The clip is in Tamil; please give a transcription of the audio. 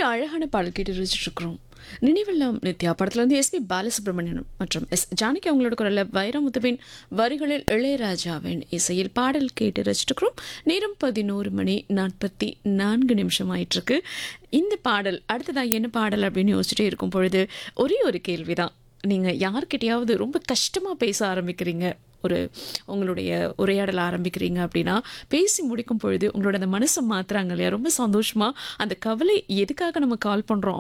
ஒரு அழகான பாடல் கேட்டு ரசிச்சுட்டு இருக்கிறோம் நினைவெல்லாம் நித்யா படத்துல வந்து எஸ்பி பாலசுப்ரமணியன் மற்றும் எஸ் ஜானகி அவங்களோட குரல்ல வைரமுத்துவின் வரிகளில் இளையராஜாவின் இசையில் பாடல் கேட்டு ரசிச்சுட்டு இருக்கிறோம் நேரம் பதினோரு மணி நாற்பத்தி நான்கு நிமிஷம் ஆயிட்டு இருக்கு இந்த பாடல் அடுத்ததா என்ன பாடல் அப்படின்னு யோசிச்சுட்டே இருக்கும் பொழுது ஒரே ஒரு கேள்விதான் நீங்க யார்கிட்டயாவது ரொம்ப கஷ்டமா பேச ஆரம்பிக்கிறீங்க ஒரு உங்களுடைய உரையாடல் ஆரம்பிக்கிறீங்க அப்படின்னா பேசி முடிக்கும் பொழுது உங்களோட அந்த மனசை மாத்துறாங்க இல்லையா ரொம்ப சந்தோஷமா அந்த கவலை எதுக்காக நம்ம கால் பண்றோம்